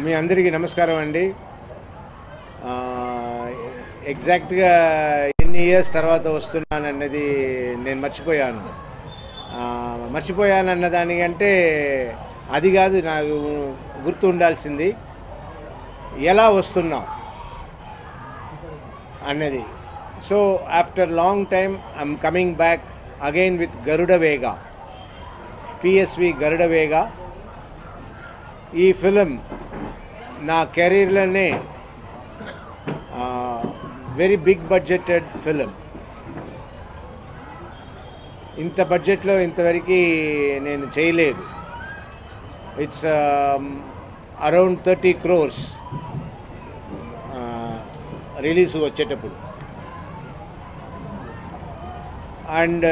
మీ అందరికీ నమస్కారం అండి ఆ, ఎగ్జాక్ట్గా ఎన్ని ఇయర్స్ తర్వాత వస్తున్నానన్నది నేను మర్చిపోయాను ఆ, మర్చిపోయానన్న దానికంటే అది కాదు నాకు గుర్తు ఉండాల్సింది ఎలా వస్తున్నాం అన్నది so after long time I'm coming back again with Garuda Vega P S V Garuda Vega ఈ ఫిలిం నా కెరీర్లోనే వెరీ బిగ్ బడ్జెటెడ్ ఫిలిం ఇంత బడ్జెట్లో ఇంతవరకు నేను చేయలేదు it's around thirty crores release వచ్చేటప్పుడు అండ్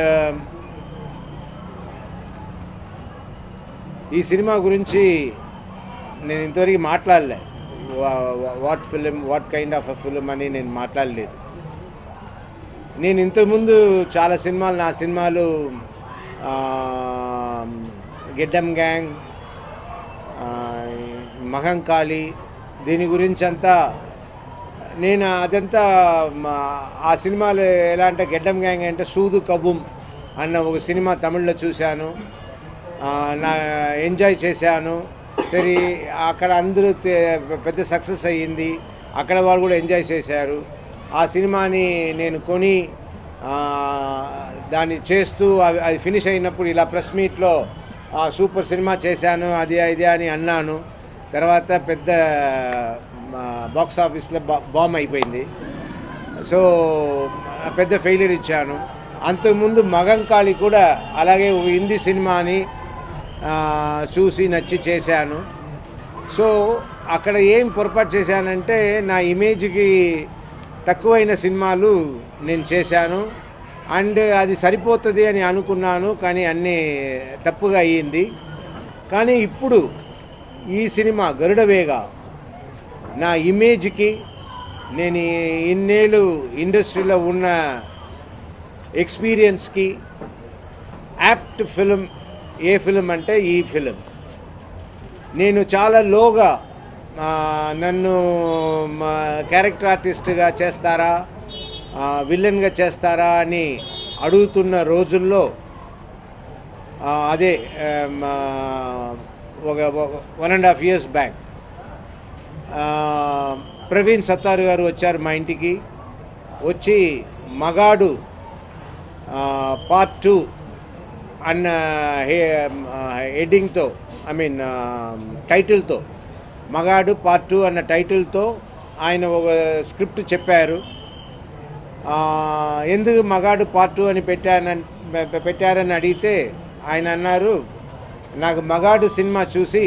ఈ సినిమా గురించి నేను ఇంతవరకు మాట్లాడలే what film what kind of a film అని నేను మాట్లాడలేదు నేను ఇంతకుముందు చాలా సినిమాలు నా సినిమాలు ఆ, గిడ్డం గ్యాంగ్ ఆ, మహంకాళి దీని గురించి అంతా నేను అదంతా మా- ఆ సినిమాలు ఎలా అంటే గెడ్డం గ్యాంగ్ అంటే సూదు కవ్వం అన్న ఒక సినిమా తమిళ్లో చూశాను ఆ, నా ఎంజాయ్ చేశాను సరే అక్కడ అందరూ తే- పెద్ద సక్సెస్ అయ్యింది అక్కడ వాళ్ళు కూడా ఎంజాయ్ చేశారు ఆ సినిమాని నేను కొని ఆ, దాన్ని చేస్తూ అది అది ఫినిష్ అయినప్పుడు ఇలా ప్రెస్ మీట్లో ఆ, సూపర్ సినిమా చేశాను అది ఇది అని అన్నాను తర్వాత పెద్ద బాక్స్ ఆఫీస్లో బా బాంబ్ అయిపోయింది సో ఆ, పెద్ద ఫెయిలియర్ ఇచ్చాను అంతకుముందు మగంకాళి కూడా అలాగే ఒక హిందీ సినిమాని ఆ, చూసి నచ్చి చేశాను సో అక్కడ ఏం పొరపాటు చేశానంటే నా ఇమేజ్కి తక్కువైన సినిమాలు నేను చేశాను అండ్ అది సరిపోతుంది అని అనుకున్నాను కానీ అన్నీ తప్పుగా అయ్యింది కానీ ఇప్పుడు ఈ సినిమా గరుడ వేగ నా ఇమేజ్కి నేను ఈ ఇన్నేళ్ళు ఇండస్ట్రీలో ఉన్న ఎక్స్పీరియన్స్కి యాప్ట్ ఫిలిం ఏ ఫిలిం అంటే ఈ ఫిలిం నేను చాలా లోగా ఆ, నన్ను మా క్యారెక్టర్ ఆర్టిస్ట్గా చేస్తారా ఆ, విలన్గా చేస్తారా అని అడుగుతున్న రోజుల్లో ఆ, అదే ఆ, మా ఒక one and half years back Praveen Sattaru garu వచ్చారు మా ఇంటికి వచ్చి మగాడు పార్ట్ టూ అన్న హే హెడ్డింగ్తో ఐ మీన్ టైటిల్తో మగాడు పార్ట్ టూ అన్న టైటిల్తో ఆయన ఒక స్క్రిప్ట్ చెప్పారు ఆ, ఎందుకు మగాడు పార్ట్ టూ అని పెట్టానని పె- పెట్టారని అడిగితే ఆయన అన్నారు నాకు మగాడు సినిమా చూసి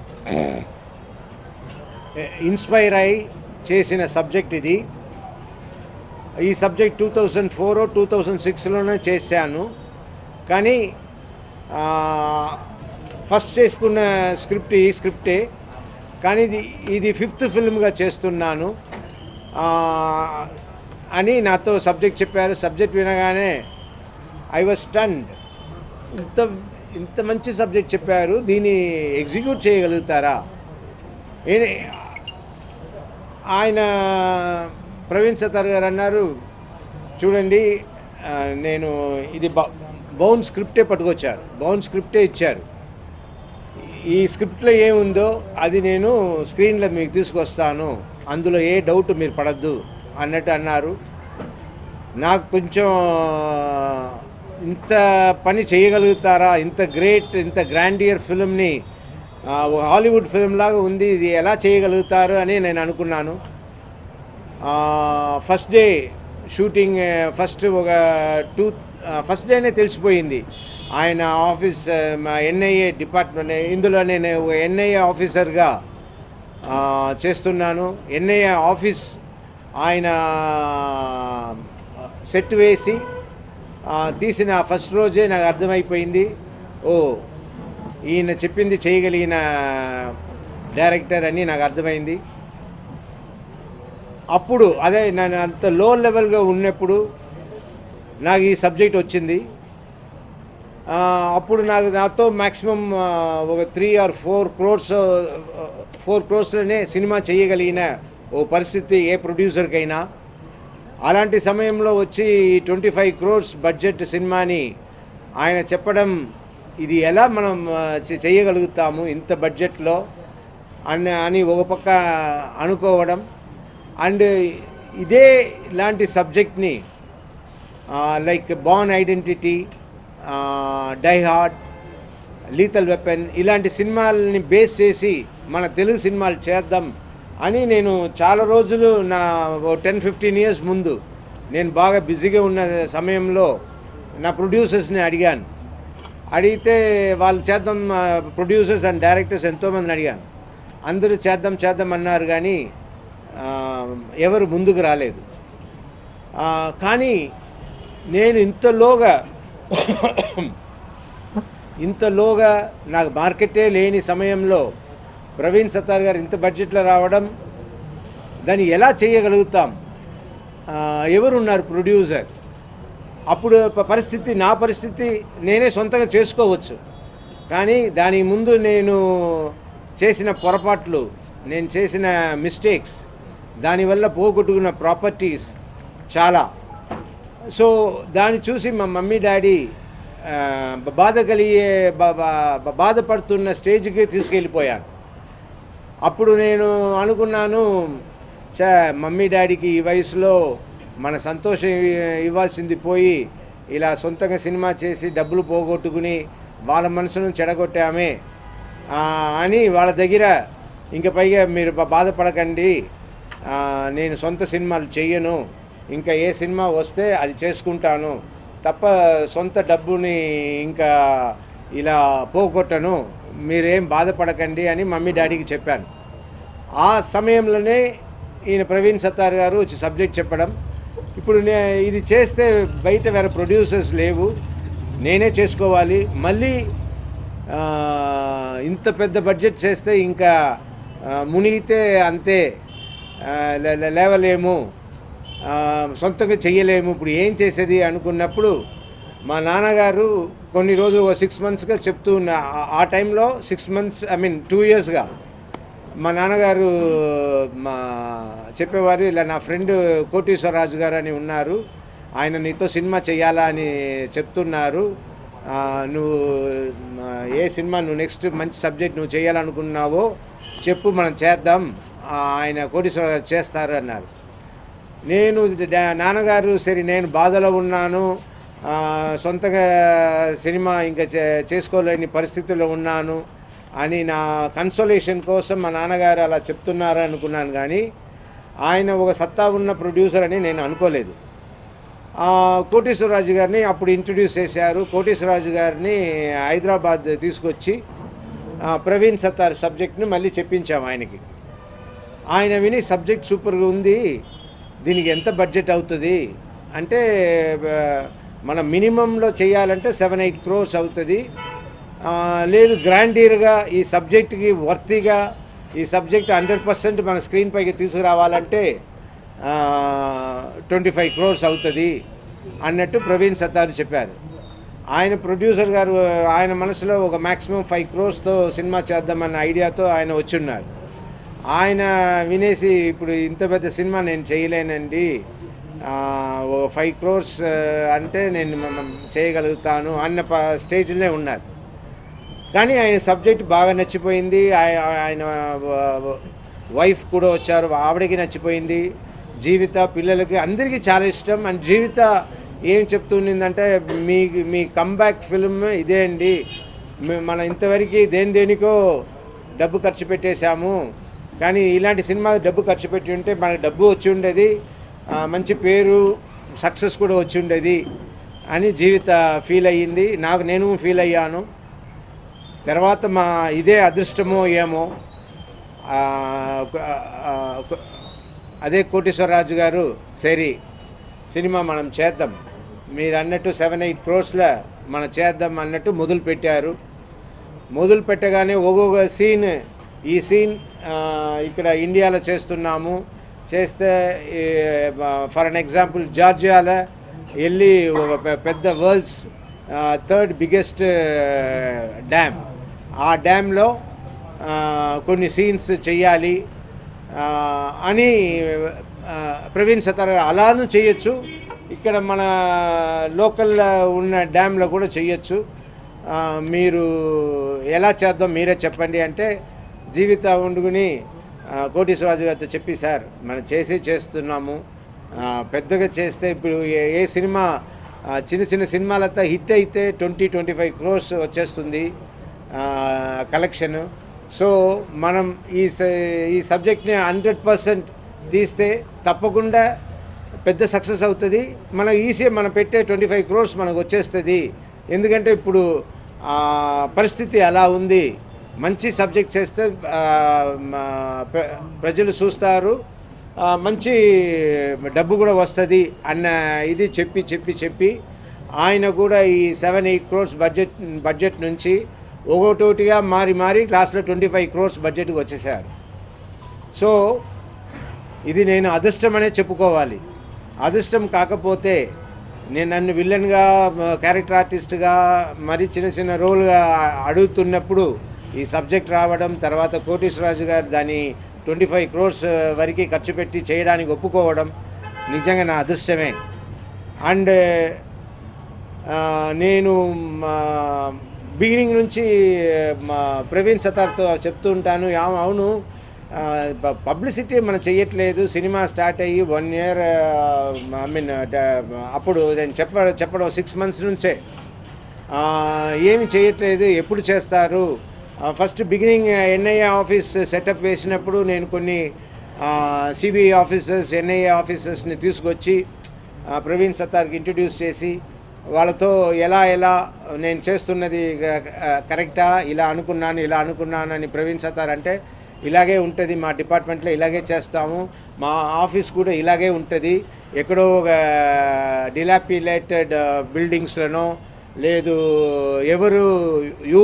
ఇన్స్పైర్ అయి చేసిన సబ్జెక్ట్ ఇది ఈ subject two thousand four two thousand సిక్స్లోనే చేశాను కానీ ఆ, ఫస్ట్ చేసుకున్న స్క్రిప్ట్ ఈ స్క్రిప్టే కానీ ఇది ఇది ఫిఫ్త్ ఫిల్మ్గా చేస్తున్నాను ఆ, అని నాతో సబ్జెక్ట్ చెప్పారు సబ్జెక్ట్ వినగానే ఐ వాజ్ స్టండ్ ఇంత ఇంత మంచి సబ్జెక్ట్ చెప్పారు దీన్ని ఎగ్జిక్యూట్ చేయగలుగుతారా ఏ- ఆయన ప్రవీణ్ సతార్ గారు అన్నారు చూడండి ఆ, నేను ఇది బ- బౌన్ స్క్రిప్టే పట్టుకొచ్చారు బౌన్ స్క్రిప్టే ఇచ్చారు ఈ స్క్రిప్ట్లో ఏముందో అది నేను స్క్రీన్లో మీకు తీసుకొస్తాను అందులో ఏ డౌట్ మీరు పడద్దు అన్నట్టు అన్నారు నాకు కొంచెం ఇంత పని చేయగలుగుతారా ఇంత గ్రేట్ ఇంత గ్రాండియర్ ఫిల్మ్ని హాలీవుడ్ ఫిల్మ్ లాగా ఉంది ఇది ఎలా చేయగలుగుతారు అని నేను అనుకున్నాను ఫస్ట్ డే షూటింగ్ ఫస్ట్ ఒక టూ ఫస్ట్ డేనే తెలిసిపోయింది ఆయన ఆఫీస్ మా ఎన్ఐఏ డిపార్ట్మెంట్ ఇందులో నేను ఒక ఎన్ఐఏ ఆఫీసర్గా ఆ, చేస్తున్నాను ఎన్ఐఏ ఆఫీస్ ఆయన సెట్ వేసి ఆ, తీసిన ఫస్ట్ రోజే నాకు అర్థమైపోయింది ఓ ఈయన చెప్పింది చేయగలిగిన డైరెక్టర్ అని నాకు అర్థమైంది అప్పుడు అదే నేను అంత లో లెవెల్గా ఉన్నప్పుడు నాకు ఈ సబ్జెక్ట్ వచ్చింది ఆ, అప్పుడు నాకు నాతో మ్యాక్సిమం ఒక three or four crores four క్రోర్స్లోనే సినిమా చేయగలిగిన ఓ పరిస్థితి ఏ ప్రొడ్యూసర్కైనా అలాంటి సమయంలో వచ్చి ట్వంటీ ఫైవ్ క్రోర్స్ బడ్జెట్ సినిమాని ఆయన చెప్పడం ఇది ఎలా మనం ఆ, చే- చేయగలుగుతాము ఇంత బడ్జెట్లో అని అని ఒక పక్క అనుకోవడం అండ్ ఇదే ఇలాంటి సబ్జెక్ట్ని like Bourne Identity Die Hard Lethal Weapon ఇలాంటి సినిమాలని బేస్ చేసి మన తెలుగు సినిమాలు చేద్దాం అని నేను చాలా రోజులు నా టెన్ ఫిఫ్టీన్ ఇయర్స్ ముందు నేను బాగా బిజీగా ఉన్న సమయంలో నా ప్రొడ్యూసర్స్ని అడిగాను అడిగితే వాళ్ళు చేద్దాం ప్రొడ్యూసర్స్ అండ్ డైరెక్టర్స్ ఎంతోమందిని అడిగాను అందరూ చేద్దాం చేద్దాం అన్నారు కానీ ఆ, ఎవరు ముందుకు రాలేదు ఆ, కానీ నేను ఇంతలోగా ఇంతలోగా నాకు మార్కెటే లేని సమయంలో ప్రవీణ్ సత్తార్ గారు ఇంత బడ్జెట్లో రావడం దాన్ని ఎలా చేయగలుగుతాం ఆ, ఎవరున్నారు ప్రొడ్యూసర్ అప్పుడు ప- పరిస్థితి నా పరిస్థితి నేనే సొంతంగా చేసుకోవచ్చు కానీ దాని ముందు నేను చేసిన పొరపాట్లు నేను చేసిన మిస్టేక్స్ దానివల్ల పోగొట్టుకున్న ప్రాపర్టీస్ చాలా సో దాన్ని చూసి మా మమ్మీ డాడీ ఆ, బాధ కలిగే బా- బా- బాధపడుతున్న స్టేజ్కి తీసుకెళ్ళిపోయాను అప్పుడు నేను అనుకున్నాను చా మమ్మీ డాడీకి ఈ వయసులో మన సంతోషం ఇ- ఇవ్వాల్సింది పోయి ఇలా సొంతంగా సినిమా చేసి డబ్బులు పోగొట్టుకుని వాళ్ళ మనసును చెడగొట్టామే ఆ, అని వాళ్ళ దగ్గర ఇంక పైగా మీరు బా- బాధపడకండి ఆ, నేను సొంత సినిమాలు చెయ్యను ఇంకా ఏ సినిమా వస్తే అది చేసుకుంటాను తప్ప సొంత డబ్బుని ఇంకా ఇలా పోగొట్టను మీరేం బాధపడకండి అని మమ్మీ డాడీకి చెప్పాను ఆ సమయంలోనే ఈయన ప్రవీణ్ సత్తార్ గారు వచ్చి సబ్జెక్ట్ చెప్పడం ఇప్పుడు నే ఇది చేస్తే బయట వేరే ప్రొడ్యూసర్స్ లేవు నేనే చేసుకోవాలి మళ్ళీ ఆ, ఇంత పెద్ద బడ్జెట్ చేస్తే ఇంకా ఆ, మునిగితే అంతే ఆ, లే- లే- లేవలేము ఆ, సొంతంగా చెయ్యలేము ఇప్పుడు ఏం చేసేది అనుకున్నప్పుడు మా నాన్నగారు కొన్ని రోజులు సిక్స్ మంత్స్గా చెప్తూ ఉన్న ఆ- ఆ టైంలో six months I mean two ఇయర్స్గా మా నాన్నగారు మా చెప్పేవారు ఇలా నా ఫ్రెండ్ కోటీశ్వరరాజు గారు అని ఉన్నారు ఆయన నీతో సినిమా చేయాలా అని చెప్తున్నారు ఆ, నువ్వు ఆ, ఏ సినిమా నువ్వు నెక్స్ట్ మంచి సబ్జెక్ట్ నువ్వు చేయాలనుకున్నావో చెప్పు మనం చేద్దాం ఆ, ఆయన కోటీశ్వర గారు చేస్తారు అన్నారు నేను డా- నాన్నగారు సరే నేను బాధలో ఉన్నాను ఆ, సొంతగా సినిమా ఇంకా చే- చేసుకోలేని పరిస్థితుల్లో ఉన్నాను అని నా కన్సోలేషన్ కోసం మా నాన్నగారు అలా చెప్తున్నారు అనుకున్నాను కానీ ఆయన ఒక సత్తా ఉన్న ప్రొడ్యూసర్ అని నేను అనుకోలేదు ఆ, కోటేశ్వరరాజు గారిని అప్పుడు ఇంట్రడ్యూస్ చేశారు కోటేశ్వరరాజు గారిని హైదరాబాద్ తీసుకొచ్చి ఆ, ప్రవీణ్ సత్తార్ సబ్జెక్ట్ని మళ్ళీ చెప్పించాము ఆయనకి ఆయన విని సబ్జెక్ట్ సూపర్గా ఉంది దీనికి ఎంత బడ్జెట్ అవుతుంది అంటే ఆ, మన మినిమంలో చేయాలంటే సెవెన్ ఎయిట్ క్రోర్స్ అవుతుంది ఆ, లేదు గ్రాండీర్గా ఈ సబ్జెక్ట్కి వర్తీగా ఈ సబ్జెక్ట్ హండ్రెడ్ పర్సెంట్ మన స్క్రీన్ పైకి తీసుకురావాలంటే ట్వంటీ ఫైవ్ క్రోర్స్ అవుతుంది అన్నట్టు ప్రవీణ్ సత్తారు చెప్పారు ఆయన ప్రొడ్యూసర్ గారు ఆయన మనసులో ఒక మ్యాక్సిమం ఫైవ్ క్రోర్స్తో సినిమా చేద్దామన్న ఐడియాతో ఆయన వచ్చున్నారు ఆయన వినేసి ఇప్పుడు ఇంత పెద్ద సినిమా నేను చేయలేనండి ఆ, ఒక ఫైవ్ క్రోర్స్ అంటే నేను మ- మ- చేయగలుగుతాను అన్న ప స్టేజ్లోనే ఉన్నారు కానీ ఆయన సబ్జెక్ట్ బాగా నచ్చిపోయింది ఆయ- ఆయన వైఫ్ కూడా వచ్చారు ఆవిడకి నచ్చిపోయింది జీవిత పిల్లలకి అందరికీ చాలా ఇష్టం అండ్ జీవిత ఏం చెప్తుండిందంటే మీ మీ కంబ్యాక్ ఫిల్మ్ ఇదే అండి మే- మన ఇంతవరకు దేని దేనికో డబ్బు ఖర్చు పెట్టేశాము కానీ ఇలాంటి సినిమా డబ్బు ఖర్చు పెట్టి ఉంటే మనకు డబ్బు వచ్చి ఉండేది ఆ, మంచి పేరు సక్సెస్ కూడా వచ్చి ఉండేది అని జీవిత ఫీల్ అయ్యింది నాకు నేను ఫీల్ అయ్యాను తర్వాత మా ఇదే అదృష్టమో ఏమో ఆ, ఒక- ఆ, ఒక- అదే కోటేశ్వరరాజు గారు సరే సినిమా మనం చేద్దాం మీరు అన్నట్టు సెవెన్ ఎయిట్ క్రోర్స్లో మనం చేద్దాం అన్నట్టు మొదలు పెట్టారు మొదలు పెట్టగానే ఒక్కొక్క సీన్ ఈ సీన్ ఆ, ఇక్కడ ఇండియాలో చేస్తున్నాము చేస్తే ఫర్ అన్ ఎగ్జాంపుల్ జార్జియాలో వెళ్ళి ఒక పె- పెద్ద వరల్డ్స్ థర్డ్ బిగ్గెస్ట్ డ్యామ్ ఆ డ్యామ్లో కొన్ని సీన్స్ చెయ్యాలి ఆ, అని ఆ, ప్రవీణ్ సతార్ గారు అలాను చేయొచ్చు ఇక్కడ మన లోకల్ ఉన్న డ్యామ్లో కూడా చెయ్యొచ్చు ఆ, మీరు ఎలా చేద్దాం మీరే చెప్పండి అంటే జీవిత వండుకుని కోటేశ్వరరాజు గారితో చెప్పి సార్ మనం చేసి చేస్తున్నాము ఆ, పెద్దగా చేస్తే ఇప్పుడు ఏ ఏ సినిమా ఆ, చిన్న చిన్న సినిమాలతో హిట్ అయితే ట్వంటీ ట్వంటీ ఫైవ్ క్రోర్స్ వచ్చేస్తుంది కలెక్షన్ సో మనం ఈ స- ఈ సబ్జెక్ట్ని హండ్రెడ్ పర్సెంట్ తీస్తే తప్పకుండా పెద్ద సక్సెస్ అవుతుంది మన ఈసీ మనం పెట్టే ట్వంటీ ఫైవ్ క్రోర్స్ మనకు వచ్చేస్తుంది ఎందుకంటే ఇప్పుడు ఆ, పరిస్థితి అలా ఉంది మంచి సబ్జెక్ట్ చేస్తే ఆ, మా- ప్ర- ప్రజలు చూస్తారు ఆ, మంచి డబ్బు కూడా వస్తుంది అన్న ఇది చెప్పి చెప్పి చెప్పి ఆయన కూడా ఈ seven eight crores budget budget నుంచి ఒకటోటిగా మారి మారి లాస్ట్లో ట్వంటీ ఫైవ్ క్రోర్స్ బడ్జెట్కి వచ్చేసారు సో ఇది నేను అదృష్టం అనే చెప్పుకోవాలి అదృష్టం కాకపోతే నేను నన్ను విలన్గా క్యారెక్టర్ ఆర్టిస్ట్గా మరి చిన్న చిన్న రోల్గా అడుగుతున్నప్పుడు ఈ సబ్జెక్ట్ రావడం తర్వాత కోటేశ్వరరాజు గారు దాన్ని ట్వంటీ ఫైవ్ క్రోర్స్ వరకు ఖర్చు పెట్టి చేయడానికి ఒప్పుకోవడం నిజంగా నా అదృష్టమే అండ్ నేను బిగినింగ్ నుంచి మా ప్రవీణ్ సతార్తో చెప్తూ ఉంటాను "యా- అవును పబ్లిసిటీ మనం చెయ్యట్లేదు సినిమా స్టార్ట్ అయ్యి వన్ ఇయర్ ఐ మీన్ అప్పుడు నేను చెప్ప చెప్పడం సిక్స్ మంత్స్ నుంచే ఆ, ఏమి చేయట్లేదు ఎప్పుడు చేస్తారు first beginning NIA office setup వేసినప్పుడు నేను కొన్ని సిబిఐ ఆఫీసర్స్ ఎన్ఐఏ ఆఫీసర్స్ని తీసుకొచ్చి ఆ, ప్రవీణ్ సత్తార్కి ఇంట్రడ్యూస్ చేసి వాళ్ళతో ఎలా ఎలా నేను చేస్తున్నది ఆ, కరెక్టా ఇలా అనుకున్నాను ఇలా అనుకున్నాను అని ప్రవీణ్ సత్తార్ అంటే ఇలాగే ఉంటుంది మా డిపార్ట్మెంట్లో ఇలాగే చేస్తాము మా ఆఫీస్ కూడా ఇలాగే ఉంటుంది ఎక్కడో ఒక డిలాపిలేటెడ్ బిల్డింగ్స్లోనో లేదు ఎవరు యూ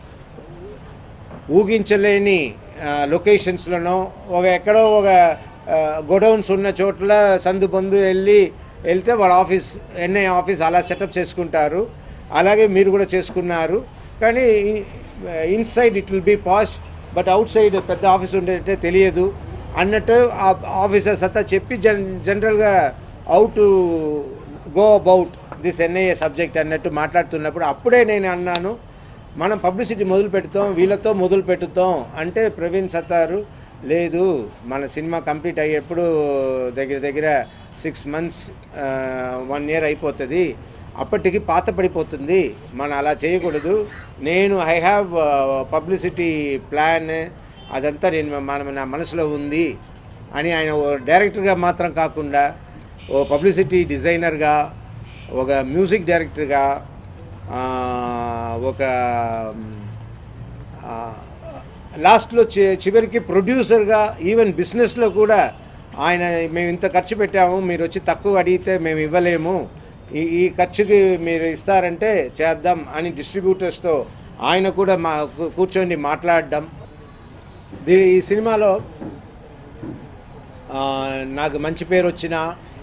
ఊహించలేని లొకేషన్స్లోనో ఒక ఎక్కడో ఒక గొడౌన్స్ ఉన్న చోట్ల సందు బందు వెళ్ళి వెళ్తే వాళ్ళ ఆఫీస్ ఎన్ఐ ఆఫీస్ అలా సెటప్ చేసుకుంటారు అలాగే మీరు కూడా చేసుకున్నారు కానీ inside it will be posh but outside పెద్ద ఆఫీస్ ఉండేటే తెలియదు అన్నట్టు ఆ ఆఫీసర్స్ అంతా చెప్పి జన్ జనరల్గా how to go about this NIA subject అన్నట్టు మాట్లాడుతున్నప్పుడు అప్పుడే నేను అన్నాను మనం పబ్లిసిటీ మొదలు పెడతాం వీళ్ళతో మొదలు పెట్టుతాం అంటే ప్రవీణ్ సత్తారు లేదు మన సినిమా కంప్లీట్ అయ్యేప్పుడు దగ్గర దగ్గర సిక్స్ మంత్స్ వన్ ఇయర్ అయిపోతుంది అప్పటికి పాత పడిపోతుంది మనం అలా చేయకూడదు నేను ఐ హ్యావ్ పబ్లిసిటీ ప్లాన్ అదంతా నేను మన నా మనసులో ఉంది అని ఆయన ఓ డైరెక్టర్గా మాత్రం కాకుండా ఓ పబ్లిసిటీ డిజైనర్గా ఒక మ్యూజిక్ డైరెక్టర్గా ఆ, ఒక ఆ, లాస్ట్లో చి చివరికి ప్రొడ్యూసర్గా ఈవెన్ బిజినెస్లో కూడా ఆయన మేము ఇంత ఖర్చు పెట్టాము మీరు వచ్చి తక్కువ అడిగితే మేము ఇవ్వలేము ఈ ఈ ఖర్చుకి మీరు ఇస్తారంటే చేద్దాం అని డిస్ట్రిబ్యూటర్స్తో ఆయన కూడా మా కూ- కూర్చొని మాట్లాడడం దీ ఈ సినిమాలో ఆ, నాకు మంచి పేరు వచ్చినా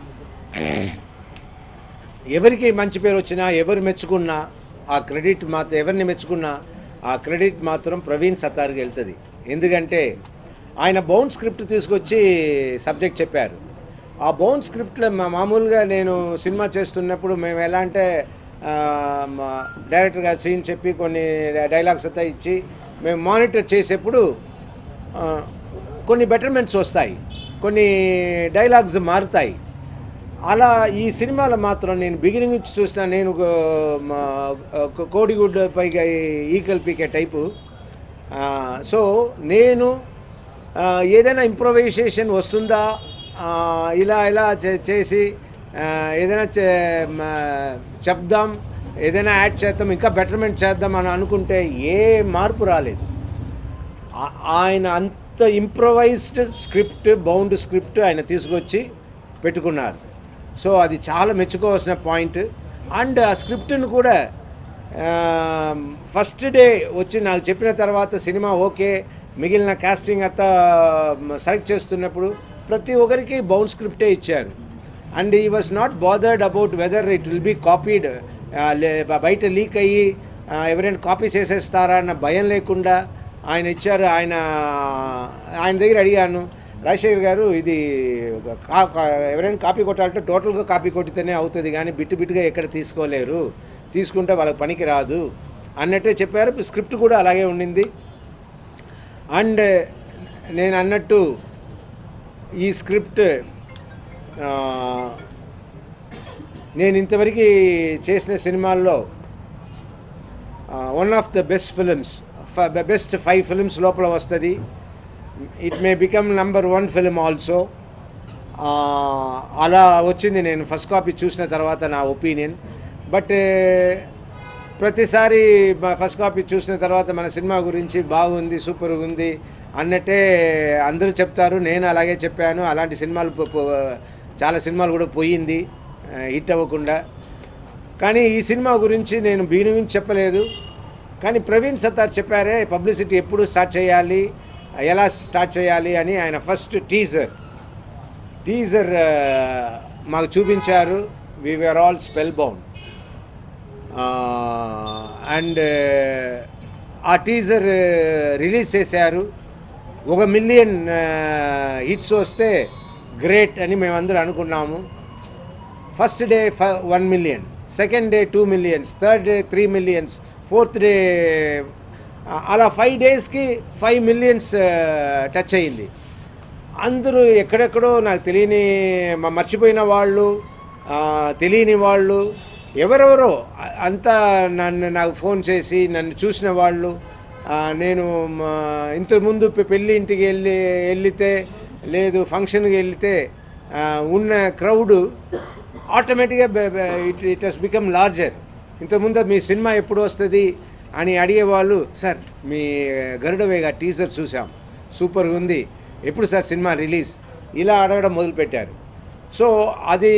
ఎవరికి మంచి పేరు వచ్చినా ఎవరు మెచ్చుకున్నా ఆ క్రెడిట్ మాత్రం ఎవరిని మెచ్చుకున్నా ఆ క్రెడిట్ మాత్రం ప్రవీణ్ సత్తార్కి వెళ్తుంది ఎందుకంటే ఆయన బౌండ్ స్క్రిప్ట్ తీసుకొచ్చి సబ్జెక్ట్ చెప్పారు ఆ బౌండ్ స్క్రిప్ట్లో మా మామూలుగా నేను సినిమా చేస్తున్నప్పుడు మేము ఎలా అంటే ఆ, మా డైరెక్టర్ గారు సీన్ చెప్పి కొన్ని డైలాగ్స్ అంతా ఇచ్చి మేము మానిటర్ చేసేప్పుడు ఆ, కొన్ని బెటర్మెంట్స్ వస్తాయి కొన్ని డైలాగ్స్ మారుతాయి అలా ఈ సినిమాలో మాత్రం నేను బిగినింగ్ నుంచి చూసిన నేను ఒక, మా, ఒక కోడిగుడ్డ పైగా ఈకల్ పీకే టైపు ఆ, సో నేను ఆ, ఏదైనా ఇంప్రొవైజేషన్ వస్తుందా ఆ, ఇలా ఇలా చే- చేసి ఆ, ఏదైనా చే- మా- చెప్దాం ఏదైనా యాడ్ చేద్దాం ఇంకా బెటర్మెంట్ చేద్దాం అని అనుకుంటే ఏ మార్పు రాలేదు ఆ- ఆయన అంత ఇంప్రొవైజ్డ్ స్క్రిప్ట్ బౌండ్ స్క్రిప్ట్ ఆయన తీసుకొచ్చి పెట్టుకున్నారు సో అది చాలా మెచ్చుకోవాల్సిన పాయింట్ అండ్ ఆ స్క్రిప్ట్ను కూడా ఫస్ట్ డే వచ్చి నాకు చెప్పిన తర్వాత సినిమా ఓకే మిగిలిన కాస్టింగ్ అంతా సెలెక్ట్ చేస్తున్నప్పుడు ప్రతి ఒక్కరికి బౌండ్ స్క్రిప్టే ఇచ్చారు and he was not bothered about whether it will be copied ఆ, లే- బ- బయట లీక్ అయ్యి ఆ, ఎవరైనా కాపీ చేసేస్తారా అన్న భయం లేకుండా ఆయన ఇచ్చారు ఆయన ఆయన దగ్గర అడిగాను రాజశేఖర్ గారు ఇది ఒక కా కా- ఎవరైనా కాపీ కొట్టాలంటే టోటల్గా కాపీ కొట్టితేనే అవుతుంది కానీ బిట్టు బిట్టుగా ఎక్కడ తీసుకోలేరు తీసుకుంటే వాళ్ళకి పనికి రాదు అన్నట్టే చెప్పారు స్క్రిప్ట్ కూడా అలాగే ఉండింది అండ్ నేను అన్నట్టు ఈ స్క్రిప్ట్ ఆ, నేను ఇంతవరకు చేసిన సినిమాల్లో one of the best films best five films లోపల వస్తుంది it may become number one film also అలా వచ్చింది నేను ఫస్ట్ కాపీ చూసిన తర్వాత నా ఒపీనియన్ బట్ ప్రతిసారి ఫస్ట్ కాపీ చూసిన తర్వాత మన సినిమా గురించి బాగుంది సూపర్ ఉంది అన్నట్టే అందరూ చెప్తారు నేను అలాగే చెప్పాను అలాంటి సినిమాలు పో- పో- చాలా సినిమాలు కూడా పోయింది హిట్ అవ్వకుండా కానీ ఈ సినిమా గురించి నేను బీను గురించి చెప్పలేదు కానీ ప్రవీణ్ సత్తార్ చెప్పారే పబ్లిసిటీ ఎప్పుడు స్టార్ట్ చేయాలి ఎలా స్టార్ట్ చేయాలి అని ఆయన ఫస్ట్ టీజర్ టీజర్ మాకు చూపించారు we're all spellbound and ఆ టీజర్ రిలీజ్ చేశారు ఒక మిలియన్ హిట్స్ వస్తే గ్రేట్ అని మేమందరూ అనుకున్నాము first day one million second day two millions third day three millions fourth day అలా ఫైవ్ డేస్కి ఫైవ్ మిలియన్స్ టచ్ అయ్యింది అందరూ ఎక్కడెక్కడో నాకు తెలియని మ- మర్చిపోయిన వాళ్ళు ఆ, తెలియని వాళ్ళు ఎవరెవరో అ- అంతా నన్ను నాకు ఫోన్ చేసి నన్ను చూసిన వాళ్ళు ఆ, నేను మా ఇంతకుముందు పె- పెళ్ళి ఇంటికి వెళ్ళి వెళ్తే లేదు ఫంక్షన్కి వెళ్తే ఆ, ఉన్న క్రౌడ్ ఆటోమేటిక్గా it it has become larger ఇంతకుముందు మీ సినిమా ఎప్పుడు వస్తుంది అని అడిగేవాళ్ళు సార్ మీ గరుడవేగ టీజర్ చూసాం సూపర్గా ఉంది ఎప్పుడు సార్ సినిమా రిలీజ్ ఇలా అడగడం మొదలుపెట్టారు సో అది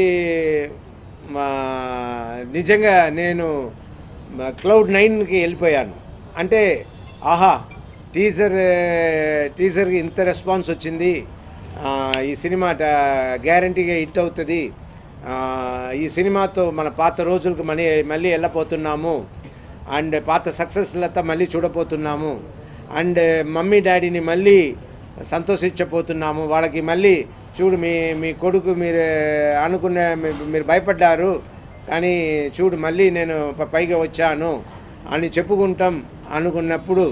మా నిజంగా నేను మా క్లౌడ్ నైన్కి వెళ్ళిపోయాను అంటే ఆహా టీజర్ టీజర్కి ఇంత రెస్పాన్స్ వచ్చింది ఆ, ఈ సినిమా గ్యారంటీగా హిట్ అవుతుంది ఆ, ఈ సినిమాతో మన పాత రోజులకు మళ్ళీ మళ్ళీ వెళ్ళపోతున్నాము అండ్ పాత సక్సెస్లతో మళ్ళీ చూడపోతున్నాము అండ్ మమ్మీ డాడీని మళ్ళీ సంతోషించబోతున్నాము వాళ్ళకి మళ్ళీ చూడు మీ మీ కొడుకు మీరు అనుకున్న మీ- మీరు భయపడ్డారు కానీ చూడు మళ్ళీ నేను ప- పైగా వచ్చాను అని చెప్పుకుంటాం అనుకున్నప్పుడు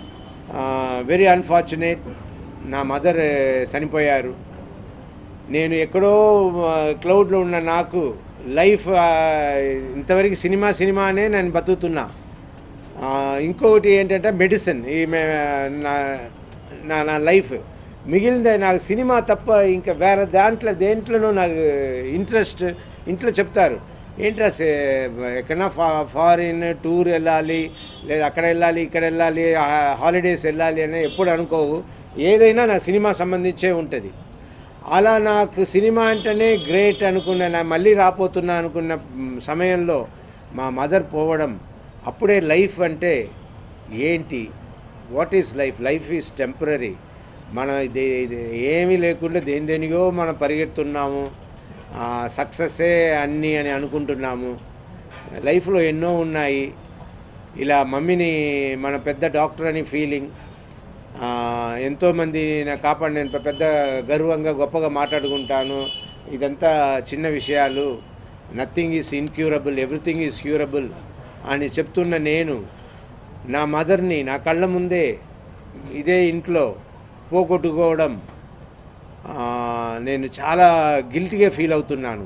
వెరీ అన్ఫార్చునేట్ నా మదర్ చనిపోయారు నేను ఎక్కడో క్లౌడ్లో ఉన్న నాకు లైఫ్ ఆ, ఇంతవరకు సినిమా సినిమానే నేను బతుకుతున్నా ఆ, ఇంకొకటి ఏంటంటే మెడిసిన్ ఈ మే- నా నా నా లైఫ్ మిగిలింది నాకు సినిమా తప్ప ఇంకా వేరే దాంట్లో దేంట్లోనూ నాకు ఇంట్రెస్ట్ ఇంట్లో చెప్తారు ఏంట్రా ఎక్కడన్నా ఫా ఫారిన్ టూర్ వెళ్ళాలి లేదా అక్కడ వెళ్ళాలి ఇక్కడ వెళ్ళాలి హాలిడేస్ వెళ్ళాలి అని ఎప్పుడు అనుకోవు ఏదైనా నా సినిమా సంబంధించే ఉంటుంది అలా నాకు సినిమా అంటేనే గ్రేట్ అనుకున్న నా మళ్ళీ రాపోతున్నా అనుకున్న మ్, సమయంలో మా మదర్ పోవడం అప్పుడే లైఫ్ అంటే ఏంటి what is life life is temporary మనం ఇది ఇది ఏమీ లేకుండా దేని దేనిగో మనం పరిగెడుతున్నాము సక్సెస్సే అన్నీ అని అనుకుంటున్నాము లైఫ్లో ఎన్నో ఉన్నాయి ఇలా మమ్మీని మన పెద్ద డాక్టర్ అని ఫీలింగ్ ఆ, ఎంతోమంది నా కాపాడి నేను పె- పెద్ద గర్వంగా గొప్పగా మాట్లాడుకుంటాను ఇదంతా చిన్న విషయాలు nothing is incurable everything is curable అని చెప్తున్న నేను నా మదర్ని నా కళ్ళ ముందే ఇదే ఇంట్లో పోగొట్టుకోవడం ఆ, నేను చాలా గిల్టీగా ఫీల్ అవుతున్నాను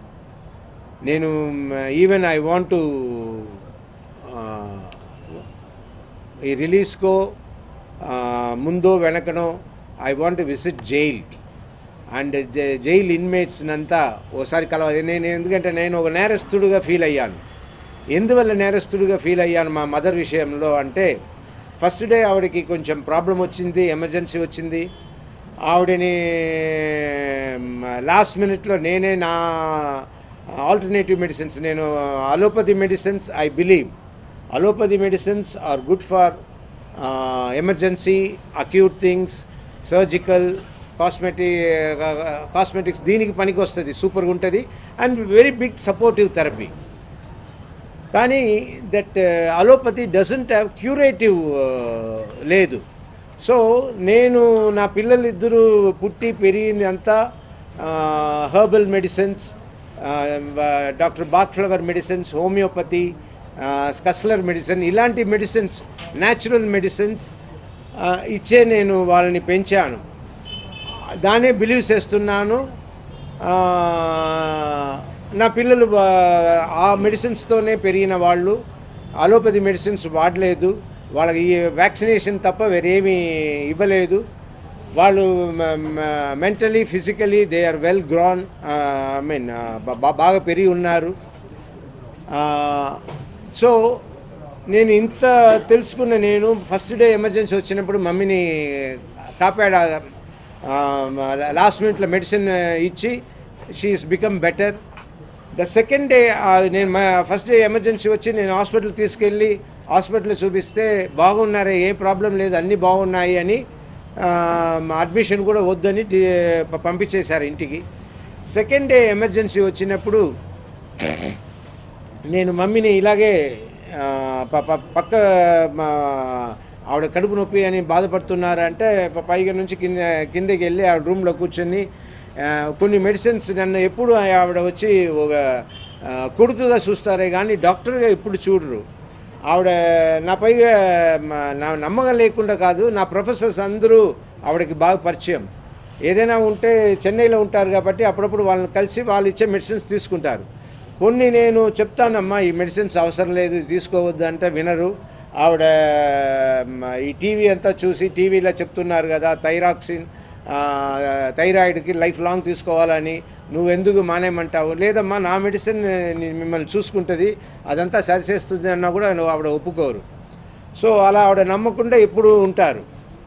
నేను ఈవెన్ ఐ వాంట్ టు ఈ రిలీజ్కో ఆ, ముందో వెనకనో I want visit jail and jail inmates అంతా ఓసారి కలవాలి నేను ఎందుకంటే నేను ఒక నేరస్తుడుగా ఫీల్ అయ్యాను ఎందువల్ల నేరస్తుడిగా ఫీల్ అయ్యాను మా మదర్ విషయంలో అంటే ఫస్ట్ డే ఆవిడకి కొంచెం ప్రాబ్లం వచ్చింది ఎమర్జెన్సీ వచ్చింది ఆవిడని లాస్ట్ మినిట్లో నేనే నా ఆల్టర్నేటివ్ మెడిసిన్స్ నేను allopathy medicines I believe allopathy medicines are good for emergency acute things surgical cosmetic cosmetics దీనికి పనికి వస్తుంది సూపర్గా ఉంటుంది and very big supportive therapy కానీ that allopathy doesn't have curative లేదు సో నేను నా పిల్లలు ఇద్దరు పుట్టి పెరిగింది అంతా herbal medicines doctor Bach flower medicines homeopathy Schussler medicine ఇలాంటి మెడిసిన్స్ న్యాచురల్ మెడిసిన్స్ ఇచ్చే నేను వాళ్ళని పెంచాను దానే బిలీవ్ చేస్తున్నాను ఆ, నా పిల్లలు ఆ, ఆ మెడిసిన్స్తోనే పెరిగిన వాళ్ళు అలోపతి మెడిసిన్స్ వాడలేదు వాళ్ళకి ఈ వ్యాక్సినేషన్ తప్ప వేరేమీ ఇవ్వలేదు వాళ్ళు mentally physically they are well grown I mean బాగా పెరిగి ఉన్నారు సో నేను ఇంత తెలుసుకున్న నేను ఫస్ట్ డే ఎమర్జెన్సీ వచ్చినప్పుడు మమ్మీని కాపాడా లాస్ట్ మినిట్లో మెడిసిన్ ఇచ్చి she's become better the second day నేను ఫస్ట్ డే ఎమర్జెన్సీ వచ్చి నేను హాస్పిటల్ తీసుకెళ్ళి హాస్పిటల్ చూపిస్తే బాగున్నారే ఏ ప్రాబ్లం లేదు అన్నీ బాగున్నాయి అని అడ్మిషన్ కూడా వద్దని డి- ప- పంపించేశారు ఇంటికి సెకండ్ డే ఎమర్జెన్సీ వచ్చినప్పుడు నేను మమ్మీని ఇలాగే ఆ, ప- ప- పక్క మా ఆవిడ కడుపు నొప్పి అని బాధపడుతున్నారంటే ప- పైగా నుంచి కింద కిందకి వెళ్ళి ఆవిడ రూమ్లో కూర్చొని ఆ, కొన్ని మెడిసిన్స్ నన్ను ఎప్పుడు ఆవిడ వచ్చి ఒక ఆ, కొడుకుగా చూస్తారే కానీ డాక్టర్గా ఎప్పుడు చూడరు ఆవిడ నా పైగా మా- నా నమ్మకం లేకుండా కాదు నా ప్రొఫెసర్స్ అందరూ ఆవిడకి బాగా పరిచయం ఏదైనా ఉంటే చెన్నైలో ఉంటారు కాబట్టి అప్పుడప్పుడు వాళ్ళని కలిసి వాళ్ళు ఇచ్చే మెడిసిన్స్ తీసుకుంటారు కొన్ని నేను చెప్తానమ్మా ఈ మెడిసిన్స్ అవసరం లేదు ఇది తీసుకోవద్దు అంటే వినరు ఆవిడ మ, ఈ టీవీ అంతా చూసి టీవీలో చెప్తున్నారు కదా థైరాక్సిన్ ఆ, థైరాయిడ్కి లైఫ్ లాంగ్ తీసుకోవాలని నువ్వు ఎందుకు మానేయమంటావు లేదమ్మా నా మెడిసిన్ ని- మిమ్మల్ని చూసుకుంటుంది అదంతా సరిచేస్తుంది అన్నా కూడా నువ్వు ఆవిడ ఒప్పుకోరు సో అలా ఆవిడ నమ్మకుండా ఎప్పుడూ ఉంటారు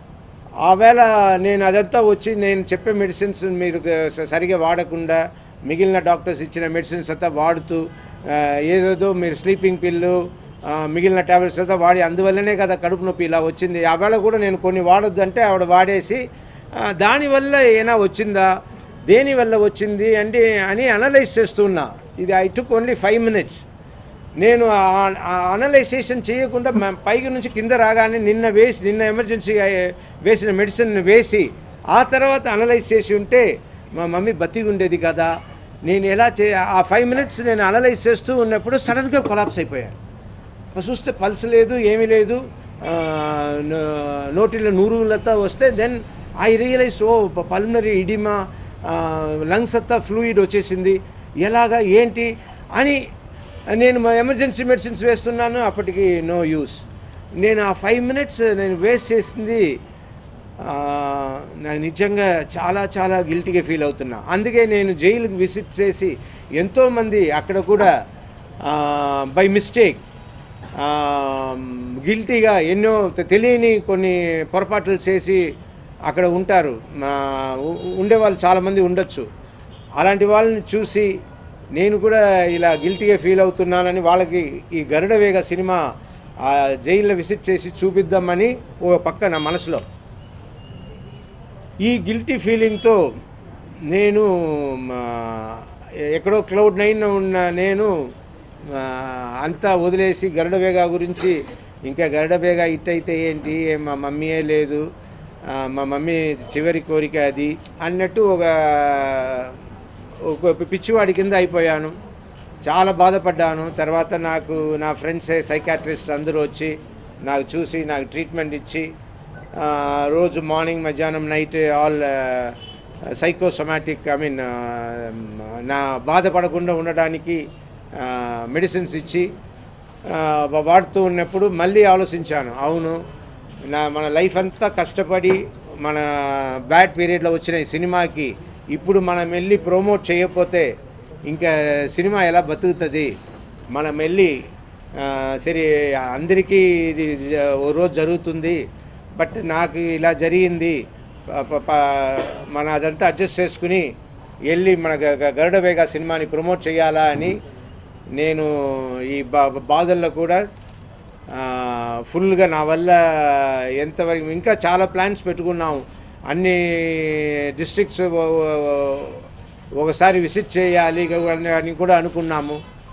ఆవేళ నేను అదంతా వచ్చి నేను చెప్పే మెడిసిన్స్ మీరు స- సరిగా వాడకుండా మిగిలిన డాక్టర్స్ ఇచ్చిన మెడిసిన్స్ అంతా వాడుతూ ఆ, ఏదేదో మీరు స్లీపింగ్ పిల్లు ఆ, మిగిలిన టాబ్లెట్స్ అంతా వాడి అందువల్లనే కదా కడుపు నొప్పి ఇలా వచ్చింది ఆవేళ కూడా నేను కొన్ని వాడొద్దు అంటే ఆవిడ వాడేసి ఆ, దానివల్ల ఏమైనా వచ్చిందా దేని వల్ల వచ్చింది అంటే అని అనలైజ్ చేస్తున్నా ఇది I took only five minutes నేను అనలైజేషన్ చేయకుండా మ- పైకి నుంచి కింద రాగానే నిన్న వేసి నిన్న ఎమర్జెన్సీ వేసిన మెడిసిన్ వేసి ఆ తర్వాత అనలైజ్ చేసి ఉంటే మా మమ్మీ బతికి ఉండేది కదా నేను ఎలా చే ఆ ఫైవ్ మినిట్స్ నేను అనలైజ్ చేస్తూ ఉన్నప్పుడు సడన్గా కొలాప్స్ అయిపోయాను మరి చూస్తే పల్స్ లేదు ఏమీ లేదు ఆ, నో- నోటిలో నూరులతో వస్తే then I realise oh pulmonary oedema lungs అంతా ఫ్లూయిడ్ వచ్చేసింది ఎలాగా ఏంటి అని నేను మా ఎమర్జెన్సీ మెడిసిన్స్ వేస్తున్నాను అప్పటికి నో యూస్ నేను ఆ ఫైవ్ మినిట్స్ నేను వేస్ట్ చేసింది ఆ, నాకు నిజంగా చాలా చాలా గిల్టీగా ఫీల్ అవుతున్నా అందుకే నేను జైలుకి విజిట్ చేసి ఎంతోమంది అక్కడ కూడా బై మిస్టేక్ గిల్టీగా ఎన్నో తె- తెలియని కొన్ని పొరపాట్లు చేసి అక్కడ ఉంటారు మా ఉ- ఉండేవాళ్ళు చాలామంది ఉండొచ్చు అలాంటి వాళ్ళని చూసి నేను కూడా ఇలా గిల్టీగా ఫీల్ అవుతున్నానని వాళ్ళకి ఈ గరుడ వేగ సినిమా ఆ జైల్లో విజిట్ చేసి చూపిద్దామని ఓ పక్క నా మనసులో ఈ గిల్టీ ఫీలింగ్తో నేను మా, ఎక్కడో క్లౌడ్ నైన్ ఉన్న నేను ఆ, అంతా వదిలేసి గరుడ వేగ గురించి ఇంకా గరుడ వేగ హిట్ అయితే ఏంటి మా మమ్మీయే లేదు ఆ, మా మమ్మీ చివరి కోరిక అది అన్నట్టు ఒక ఒక పిచ్చివాడి కింద అయిపోయాను చాలా బాధపడ్డాను తర్వాత నాకు నా ఫ్రెండ్స్ సైకాట్రిస్ట్ అందరూ వచ్చి నాకు చూసి నాకు ట్రీట్మెంట్ ఇచ్చి ఆ, రోజు మార్నింగ్ మధ్యాహ్నం night all psychosomatic I mean నా బాధపడకుండా ఉండడానికి మెడిసిన్స్ ఇచ్చి ఆ, వా- వాడుతూ ఉన్నప్పుడు మళ్ళీ ఆలోచించాను అవును నా మన లైఫ్ అంతా కష్టపడి మన బ్యాడ్ పీరియడ్లో వచ్చిన ఈ సినిమాకి ఇప్పుడు మనం వెళ్ళి ప్రమోట్ చేయకపోతే ఇంకా సినిమా ఎలా బతుకుతుంది మనం వెళ్ళి ఆ, సరే అందరికీ ఇది జ- ఓ రోజు జరుగుతుంది బట్ నాకు ఇలా జరిగింది ప- ప- ప- మన అదంతా అడ్జస్ట్ చేసుకుని వెళ్ళి మన గ- గ- గరుడ వేగ సినిమాని ప్రమోట్ చేయాలా అని నేను ఈ బా బాధల్లో కూడా ఆ, ఫుల్గా నా వల్ల ఎంతవరకు ఇంకా చాలా ప్లాన్స్ పెట్టుకున్నాం అన్ని డిస్ట్రిక్ట్స్ ఒకసారి విజిట్ చేయాలి అని కూడా అనుకున్నాము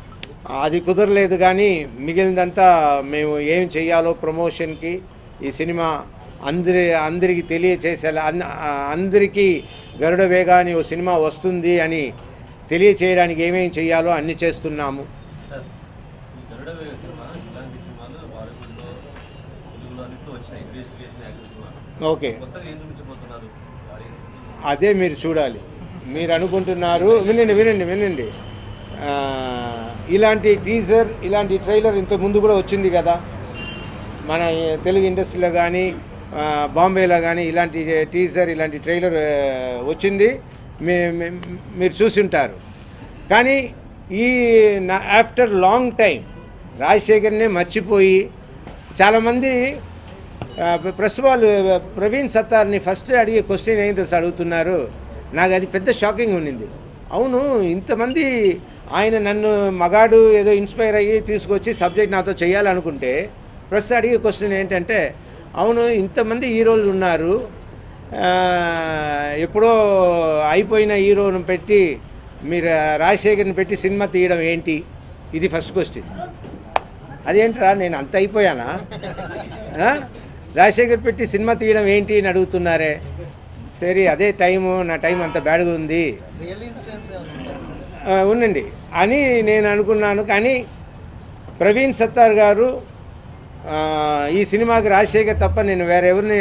అది కుదరలేదు కానీ మిగిలినంతా మేము ఏం చెయ్యాలో ప్రమోషన్కి ఈ సినిమా అందరి అందరికీ తెలియచేసేలా అన్- అందరికీ గరుడ వేగాని ఓ సినిమా వస్తుంది అని తెలియచేయడానికి ఏమేం చెయ్యాలో అన్ని చేస్తున్నాము సార్ ఈ గరుడ వేగ సినిమా ఇలాంటి సినిమాలు బాలీవుడ్లో తెలుగులో అన్నింటిలో వచ్చినాయి ఇన్వెస్టిగేషన్ యాక్షన్ సినిమాలు ఓకే కొత్తగా ఏం చూపించబోతున్నారు ఆడియన్స్ అదే మీరు చూడాలి మీరు అనుకుంటున్నారు వినండి వినండి వినండి ఆ, ఇలాంటి టీజర్ ఇలాంటి ట్రైలర్ ఇంత ముందు కూడా వచ్చింది కదా మన తెలుగు ఇండస్ట్రీలో కానీ బాంబేలో కానీ ఇలాంటి టీజర్ ఇలాంటి ట్రైలర్ ఆ, వచ్చింది మీ మీ- మీరు చూసి ఉంటారు కానీ ఈ ఆఫ్టర్ లాంగ్ టైం రాజశేఖర్నే మర్చిపోయి చాలామంది ఆ, ప్రస్తుతం వాళ్ళు ప్రవీణ్ సత్తార్ని ఫస్ట్ అడిగే క్వశ్చన్ ఏం తెలుసు అడుగుతున్నారు నాకు అది పెద్ద షాకింగ్ ఉండింది అవును ఇంతమంది ఆయన నన్ను మగాడు ఏదో ఇన్స్పైర్ అయ్యి తీసుకొచ్చి సబ్జెక్ట్ నాతో చేయాలనుకుంటే ప్రస్తుతం అడిగే క్వశ్చన్ ఏంటంటే అవును ఇంతమంది హీరోలు ఉన్నారు ఆ, ఎప్పుడో అయిపోయిన హీరోను పెట్టి మీరు రాజశేఖర్ని పెట్టి సినిమా తీయడం ఏంటి ఇది ఫస్ట్ క్వశ్చన్ అదేంట్రా నేను అంత అయిపోయానా ఆ? రాజశేఖర్ పెట్టి సినిమా తీయడం ఏంటి అని అడుగుతున్నారే సరే అదే టైము నా టైం అంత బ్యాడ్గా ఉంది రియల్ ఇన్సిడెంట్స్ ఆ, ఉండండి అని నేను అనుకున్నాను కానీ ప్రవీణ్ సత్తార్ గారు ఆ, ఈ సినిమాకి రాజశేఖర్ తప్ప నేను వేరెవరిని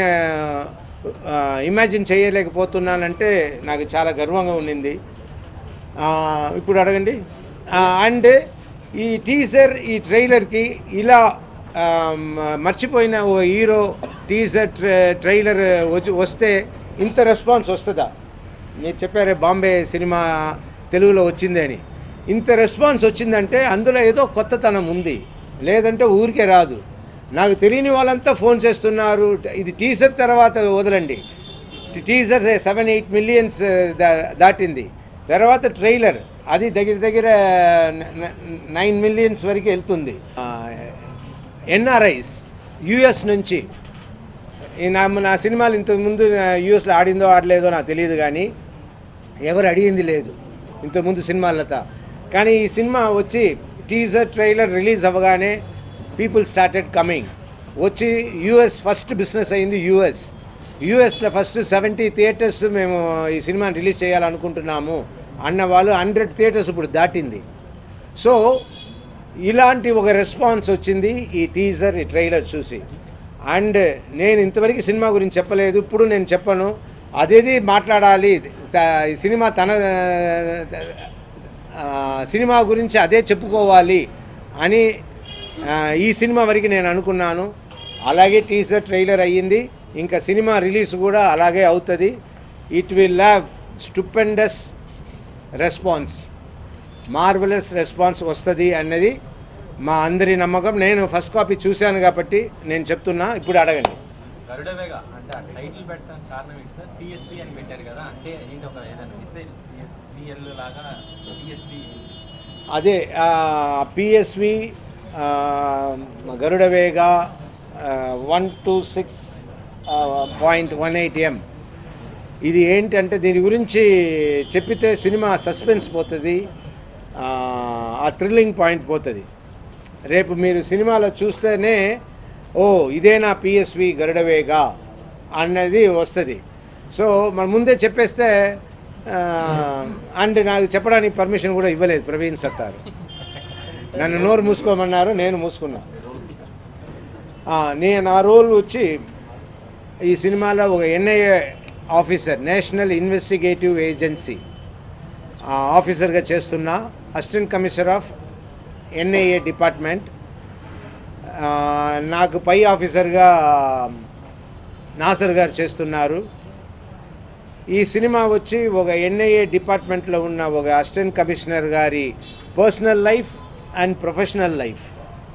ఇమాజిన్ చేయలేకపోతున్నానంటే నాకు చాలా గర్వంగా ఉండింది ఆ, ఇప్పుడు అడగండి అండ్ ఈ టీజర్ ఈ ట్రైలర్కి ఇలా ఆ, మ- మర్చిపోయిన ఓ హీరో టీజర్ ట్ర- ట్రైలర్ వచ్చి వస్తే ఇంత రెస్పాన్స్ వస్తుందా మీరు చెప్పారే బాంబే సినిమా తెలుగులో వచ్చింది అని ఇంత రెస్పాన్స్ వచ్చిందంటే అందులో ఏదో కొత్తతనం ఉంది లేదంటే ఊరికే రాదు నాకు తెలియని వాళ్ళంతా ఫోన్ చేస్తున్నారు ఇది టీజర్ తర్వాత వదలండి టీజర్ సెవెన్ ఎయిట్ మిలియన్స్ దాటింది తర్వాత ట్రైలర్ అది దగ్గర దగ్గర నైన్ మిలియన్స్ వరకు వెళ్తుంది ఎన్ఆర్ఐస్ యుఎస్ నుంచి ఈ నా నా సినిమాలు ఇంతకుముందు యూఎస్లో ఆడిందో ఆడలేదో నాకు తెలియదు కానీ ఎవరు అడిగింది లేదు ఇంతకుముందు సినిమాలతో కానీ ఈ సినిమా వచ్చి టీజర్ ట్రైలర్ రిలీజ్ అవ్వగానే పీపుల్ స్టార్టెడ్ కమింగ్ వచ్చి యూఎస్ ఫస్ట్ బిజినెస్ అయింది యూఎస్ యూఎస్లో ఫస్ట్ సెవెంటీ థియేటర్స్ మేము ఈ సినిమాని రిలీజ్ చేయాలనుకుంటున్నాము అన్న వాళ్ళు హండ్రెడ్ థియేటర్స్ ఇప్పుడు దాటింది సో ఇలాంటి ఒక రెస్పాన్స్ వచ్చింది ఈ టీజర్ ఈ ట్రైలర్ చూసి అండ్ నేను ఇంతవరకు సినిమా గురించి చెప్పలేదు ఇప్పుడు నేను చెప్పను అదేది మాట్లాడాలి త- ఈ సినిమా తన ఆ, సినిమా గురించి అదే చెప్పుకోవాలి అని ఆ, ఈ సినిమా వరకు నేను అనుకున్నాను అలాగే టీజర్ ట్రైలర్ అయ్యింది ఇంకా సినిమా రిలీజ్ కూడా అలాగే అవుతుంది it will have stupendous response marvellous response వస్తుంది అన్నది మా అందరి నమ్మకం నేను ఫస్ట్ కాపీ చూశాను కాబట్టి నేను చెప్తున్నా ఇప్పుడు అడగండి గరుడ వేగ అంటే ఆ టైటిల్ పెట్టడానికి కారణం ఏంటి సార్ టీఎస్పీ అని పెట్టారు కదా అంటే ఏంటి ఒక ఏదైనా మిసైల్ టీఎస్పీఎల్ లాగా టీఎస్పీ అదే PSV Garuda Vega one two six point one eight ఎం ఇది ఏంటంటే దీని గురించి చెప్పితే సినిమా సస్పెన్స్ పోతుంది ఆ, ఆ థ్రిల్లింగ్ పాయింట్ పోతుంది రేపు మీరు సినిమాలో చూస్తేనే ఓ ఇదేనా పిఎస్వి గరుడవేగా అన్నది వస్తుంది సో మన ముందే చెప్పేస్తే అండ్ నాకు చెప్పడానికి పర్మిషన్ కూడా ఇవ్వలేదు ప్రవీణ్ సత్తారు నన్ను నోరు మూసుకోమన్నారు నేను మూసుకున్నా ఆ, నేను నా రోల్ వచ్చి ఈ సినిమాలో ఒక NIA officer national investigative agency ఆ, ఆఫీసర్గా చేస్తున్నా assistant commissioner of NIA department ఆ, నాకు పై ఆఫీసర్గా నాసర్ గారు చేస్తున్నారు ఈ సినిమా వచ్చి ఒక ఎన్ఐఏ డిపార్ట్మెంట్లో ఉన్న ఒక అసిస్టెంట్ కమిషనర్ గారి personal life and professional life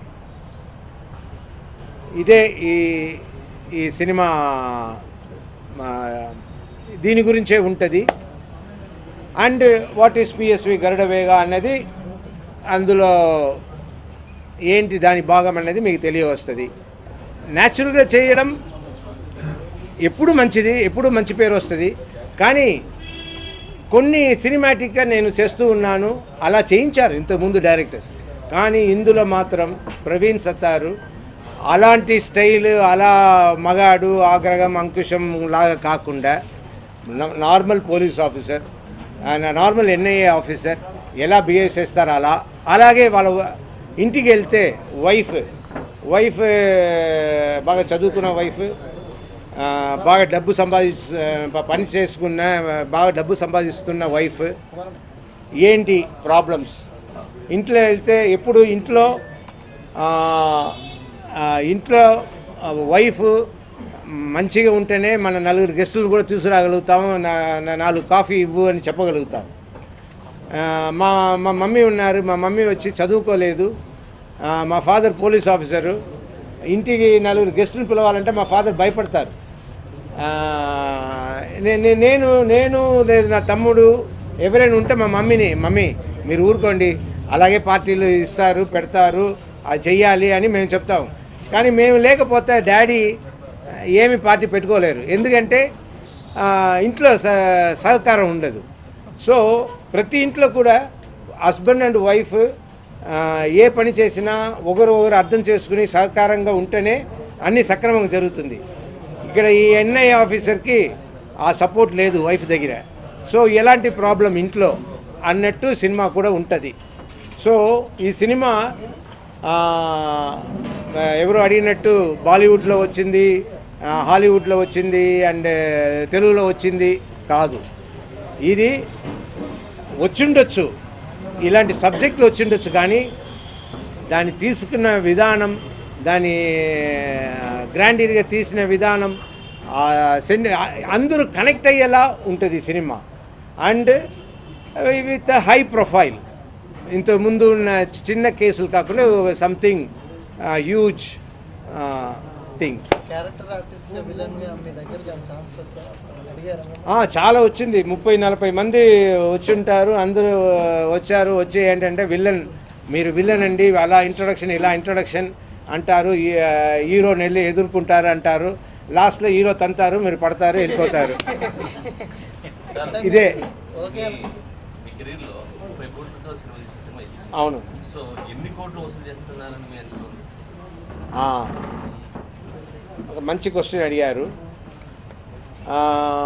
ఇదే ఈ ఈ సినిమా మా, దీని గురించే ఉంటుంది and what is P S V Garudavega అన్నది అందులో ఏంటి దాని భాగం అనేది మీకు తెలియవస్తుంది న్యాచురల్గా చేయడం ఎప్పుడు మంచిది ఎప్పుడు మంచి పేరు వస్తుంది కానీ కొన్ని సినిమాటిక్గా నేను చేస్తూ ఉన్నాను అలా చేయించారు ఇంతకుముందు డైరెక్టర్స్ కానీ ఇందులో మాత్రం ప్రవీణ్ సత్తారు అలాంటి స్టైల్ అలా మగాడు ఆగ్రహం అంకుశం లాగా కాకుండా నా- నార్మల్ పోలీస్ ఆఫీసర్ ఆయన నార్మల్ ఎన్ఐఏ ఆఫీసర్ ఎలా బిహేవ్ చేస్తారో అలా అలాగే వాళ్ళ వ- ఇంటికి వెళ్తే వైఫ్ వైఫ్ బాగా చదువుకున్న వైఫ్ ఆ, బాగా డబ్బు సంపాది పని చేసుకున్న బాగా డబ్బు సంపాదిస్తున్న వైఫ్ ఏంటి ప్రాబ్లమ్స్ ఇంట్లో వెళ్తే ఎప్పుడు ఇంట్లో ఆ, ఆ, ఇంట్లో వైఫ్ మంచిగా ఉంటేనే మన నలుగురు గెస్టులు కూడా తీసుకురాగలుగుతాము నా- నా- నాలుగు కాఫీ ఇవ్వు అని చెప్పగలుగుతాం ఆ, మా మా మమ్మీ ఉన్నారు మా మమ్మీ వచ్చి చదువుకోలేదు ఆ, మా ఫాదర్ పోలీస్ ఆఫీసరు ఇంటికి నలుగురు గెస్టులు పిలవాలంటే మా ఫాదర్ భయపడతారు ఆ, నే- నే- నేను నేను లేదు నా తమ్ముడు ఎవరైనా ఉంటే మా మమ్మీని మమ్మీ మీరు ఊరుకోండి అలాగే పార్టీలు ఇస్తారు పెడతారు అది చెయ్యాలి అని మేము చెప్తాం కానీ మేము లేకపోతే డాడీ ఏమి పార్టీ పెట్టుకోలేరు ఎందుకంటే ఆ, ఇంట్లో స- సహకారం ఉండదు సో ప్రతి ఇంట్లో కూడా హస్బెండ్ అండ్ వైఫ్ ఏ పని చేసినా ఒకరు ఒకరు అర్థం చేసుకుని సహకారంగా ఉంటేనే అన్నీ సక్రమంగా జరుగుతుంది ఇక్కడ ఈ ఎన్ఐ ఆఫీసర్కి ఆ సపోర్ట్ లేదు వైఫ్ దగ్గర సో ఎలాంటి ప్రాబ్లం ఇంట్లో అన్నట్టు సినిమా కూడా ఉంటుంది సో ఈ సినిమా ఆ, ఎవరు అడిగినట్టు బాలీవుడ్లో వచ్చింది ఆ, హాలీవుడ్లో వచ్చింది అండ్ తెలుగులో వచ్చింది కాదు ఇది వచ్చిండొచ్చు ఇలాంటి సబ్జెక్టులు వచ్చిండొచ్చు కానీ దాన్ని తీసుకున్న విధానం దాని గ్రాండీర్గా తీసిన విధానం ఆ సెండ్ అందరూ కనెక్ట్ అయ్యేలా ఉంటుంది ఈ సినిమా అండ్ విత్ హై ప్రొఫైల్ ఇంతకుముందు ఉన్న చిన్న కేసులు కాకుండా something huge thing character artist గా విలన్ గా మీ దగ్గరికి ఛాన్స్ వచ్చా అడిగారా ఆ, చాలా వచ్చింది ముప్పై నలభై మంది వచ్చుంటారు అందరూ వచ్చారు వచ్చి ఏంటంటే విల్లన్ మీరు విల్లన్ అండి అలా ఇంట్రొడక్షన్ ఇలా ఇంట్రొడక్షన్ అంటారు ఈ- హీరోని వెళ్ళి ఎదుర్కొంటారు అంటారు లాస్ట్లో హీరో తంతారు మీరు పడతారు వెళ్ళిపోతారు ఇదే ఓకే మీ కెరీర్లో ముప్పై కోట్లతో సినిమా తీసిన సినిమా ఇది అవును సో ఎన్ని కోట్లు వసూలు చేస్తున్నారని మీ అంచనా ఉంది ఆ, ఒక మంచి క్వశ్చన్ అడిగారు ఆ,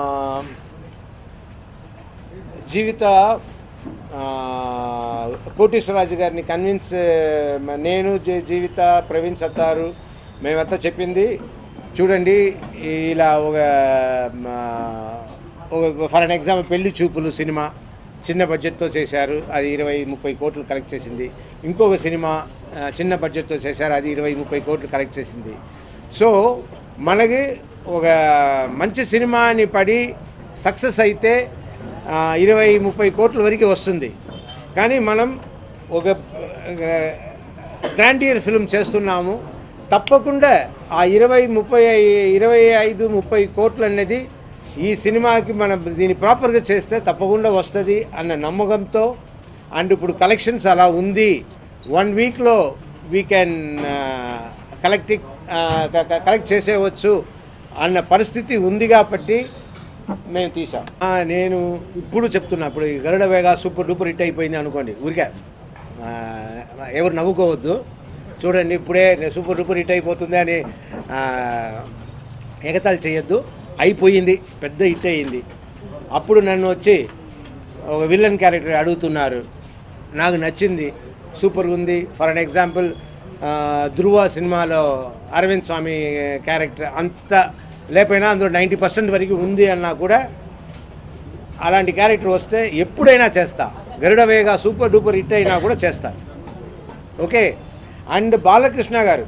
జీవిత ఆ, కోటేశ్వరరాజు గారిని కన్విన్స్ నేను జీ- జీవిత ప్రవీణ్ సత్తారు మేమంతా చెప్పింది చూడండి ఇలా ఒక ఆ, ఒక ఫర్ అన్ ఎగ్జాంపుల్ పెళ్లి చూపులు సినిమా చిన్న బడ్జెట్తో చేశారు అది ఇరవై ముప్పై కోట్లు కలెక్ట్ చేసింది ఇంకొక సినిమా ఆ, చిన్న బడ్జెట్తో చేశారు అది ఇరవై ముప్పై కోట్లు కలెక్ట్ చేసింది సో మనకి ఒక మంచి సినిమాని పడి సక్సెస్ అయితే ఆ, ఇరవై ముప్పై కోట్ల వరకు వస్తుంది కానీ మనం ఒక గ్రాండియర్ ఫిల్మ్ చేస్తున్నాము తప్పకుండా ఆ ఇరవై ముప్పై ఇరవై ఐదు ముప్పై కోట్లు అనేది ఈ సినిమాకి మనం దీన్ని ప్రాపర్గా చేస్తే తప్పకుండా వస్తుంది అన్న నమ్మకంతో అండ్ ఇప్పుడు కలెక్షన్స్ అలా ఉంది వన్ వీక్లో వీ కెన్ కలెక్ట్ కలెక్ట్ చేసేవచ్చు అన్న పరిస్థితి ఉంది కాబట్టి మేము తీసాం ఆ, నేను ఇప్పుడు చెప్తున్నా ఇప్పుడు ఈ గరుడ వేగ సూపర్ డూపర్ హిట్ అయిపోయింది అనుకోండి ఊరికే ఆ, ఎవరు నవ్వుకోవద్దు చూడండి ఇప్పుడే సూపర్ డూపర్ హిట్ అయిపోతుంది అని ఆ, ఎగతాళి చేయొద్దు అయిపోయింది పెద్ద హిట్ అయ్యింది అప్పుడు నన్ను వచ్చి ఒక విలన్ క్యారెక్టర్ అడుగుతున్నారు నాకు నచ్చింది సూపర్గా ఉంది ఫర్ అన్ ఎగ్జాంపుల్ ధృవ సినిమాలో అరవింద్ స్వామి క్యారెక్టర్ అంత లేకపోయినా అందులో నైంటీ పర్సెంట్ వరకు ఉంది అన్నా కూడా అలాంటి క్యారెక్టర్ వస్తే ఎప్పుడైనా చేస్తా గరుడ వేగ సూపర్ డూపర్ హిట్ అయినా కూడా చేస్తా ఓకే అండ్ బాలకృష్ణ గారు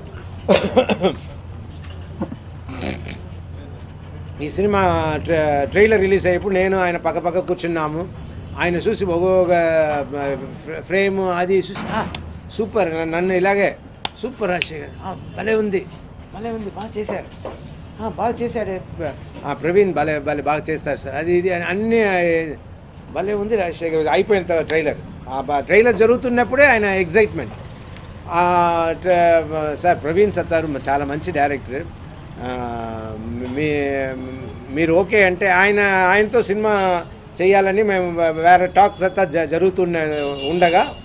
ఈ సినిమా ట్ర ట్రైలర్ రిలీజ్ అయ్యేప్పుడు నేను ఆయన పక్క పక్క కూర్చున్నాము ఆయన చూసి ఒక్కొక్క ఫ్రేమ్ అది చూసి "ఆ, సూపర్ నన్ను ఇలాగే సూపర్ రాజశేఖర్ ఆ, భలే ఉంది భలే ఉంది బాగా చేశారు "ఆ, బాగా చేశాడే "ఆ, ప్రవీణ్ భలే భలే బాగా చేస్తారు సార్ అది ఇది అని అన్నీ భలే ఉంది రాజశేఖర్ అయిపోయిన తర్వాత ట్రైలర్ ఆ బ- ట్రైలర్ జరుగుతున్నప్పుడే ఆయన ఎగ్జైట్మెంట్ ఆ, ట్ర- సార్ ప్రవీణ్ సత్తారు చాలా మంచి డైరెక్టర్ ఆ, మీ మీరు ఓకే అంటే ఆయన ఆయనతో సినిమా చేయాలని మేము వేరే టాక్స్ అంతా జ- జరుగుతున్న ఉండగా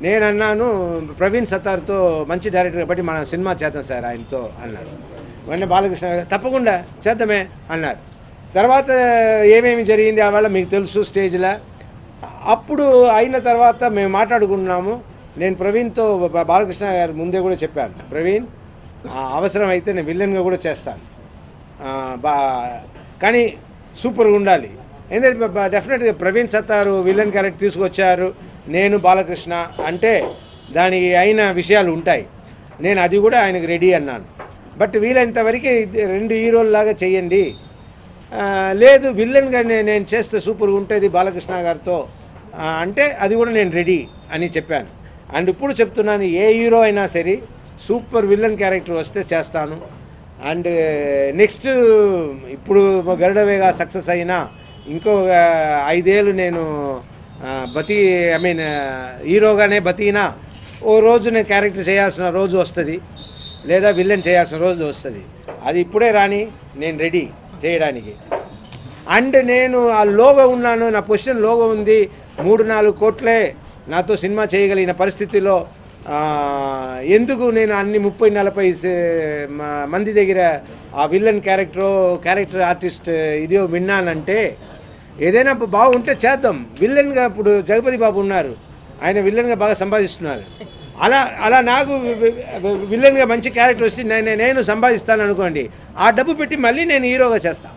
నేను అన్నాను ప్రవీణ్ సత్తార్తో మంచి డైరెక్టర్ కాబట్టి మన సినిమా చేద్దాం సార్ ఆయనతో అన్నాడు వెంటనే బాలకృష్ణ గారు తప్పకుండా చేద్దామే అన్నారు తర్వాత ఏమేమి జరిగింది ఆవేళ మీకు తెలుసు స్టేజ్లో అప్పుడు అయిన తర్వాత మేము మాట్లాడుకున్నాము నేను ప్రవీణ్తో బా- బాలకృష్ణ గారు ముందే కూడా చెప్పాను ప్రవీణ్ ఆ, అవసరం అయితే నేను విలన్గా కూడా చేస్తాను ఆ, బా కానీ సూపర్గా ఉండాలి ఎందుకంటే డెఫినెట్గా ప్రవీణ్ సత్తారు విలన్ క్యారెక్టర్ తీసుకొచ్చారు నేను బాలకృష్ణ అంటే దానికి అయిన విషయాలు ఉంటాయి నేను అది కూడా ఆయనకు రెడీ అన్నాను బట్ వీలైనంతవరకు ఇది రెండు హీరోల్లాగా చెయ్యండి ఆ, లేదు విల్లన్గా నే- నేను చేస్తే సూపర్గా ఉంటుంది బాలకృష్ణ గారితో ఆ, అంటే అది కూడా నేను రెడీ అని చెప్పాను అండ్ ఇప్పుడు చెప్తున్నాను ఏ హీరో అయినా సరే సూపర్ విల్లన్ క్యారెక్టర్ వస్తే చేస్తాను అండ్ నెక్స్ట్ ఇప్పుడు గరుడవేగా సక్సెస్ అయినా ఇంకో ఆ, ఐదేళ్ళు నేను ఆ, బతి ఐ మీన్ హీరోగానే బతికినా ఓ రోజు నేను క్యారెక్టర్ చేయాల్సిన రోజు వస్తుంది లేదా విల్లన్ చేయాల్సిన రోజు వస్తుంది అది ఇప్పుడే రాని నేను రెడీ చేయడానికి అండ్ నేను ఆ లోగో ఉన్నాను నా పొజిషన్ లోగో ఉంది మూడు నాలుగు కోట్లే నాతో సినిమా చేయగలిగిన పరిస్థితిలో ఆ, ఎందుకు నేను అన్ని ముప్పై నలభై సే- మ- మంది దగ్గర ఆ విల్లన్ క్యారెక్టర్ క్యారెక్టర్ ఆర్టిస్ట్ ఇదో విన్నానంటే ఏదైనా బాగుంటే చేద్దాం విల్లన్గా ఇప్పుడు జగపతి బాబు ఉన్నారు ఆయన విల్లన్గా బాగా సంపాదిస్తున్నారు అలా అలా నాకు వి- వి- వి- విల్లన్గా మంచి క్యారెక్టర్ వస్తే నేను నేను సంపాదిస్తాను అనుకోండి ఆ డబ్బు పెట్టి మళ్ళీ నేను హీరోగా చేస్తాను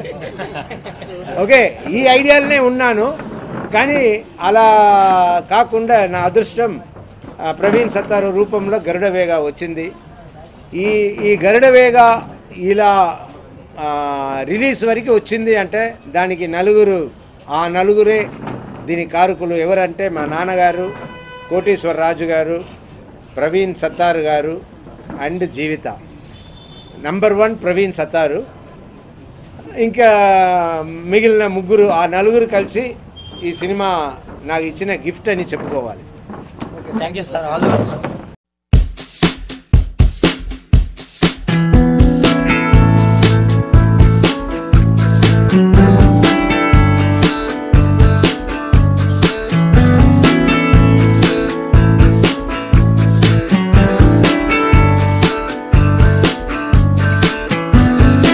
ఓకే ఈ ఐడియాలనే ఉన్నాను కానీ అలా కాకుండా నా అదృష్టం ఆ, ప్రవీణ్ సత్తారు రూపంలో గరుడవేగ వచ్చింది ఈ ఈ గరుడవేగ ఇలా ఆ, రిలీజ్ వరకు వచ్చింది అంటే దానికి నలుగురు ఆ నలుగురే దీని కారకులు ఎవరంటే మా నాన్నగారు కోటేశ్వరరాజు గారు ప్రవీణ్ సత్తారు గారు and Jeevitha number one Praveen Sattaru ఇంకా మిగిలిన ముగ్గురు ఆ నలుగురు కలిసి ఈ సినిమా నాకు ఇచ్చిన గిఫ్ట్ అని చెప్పుకోవాలి okay thank you sir all the best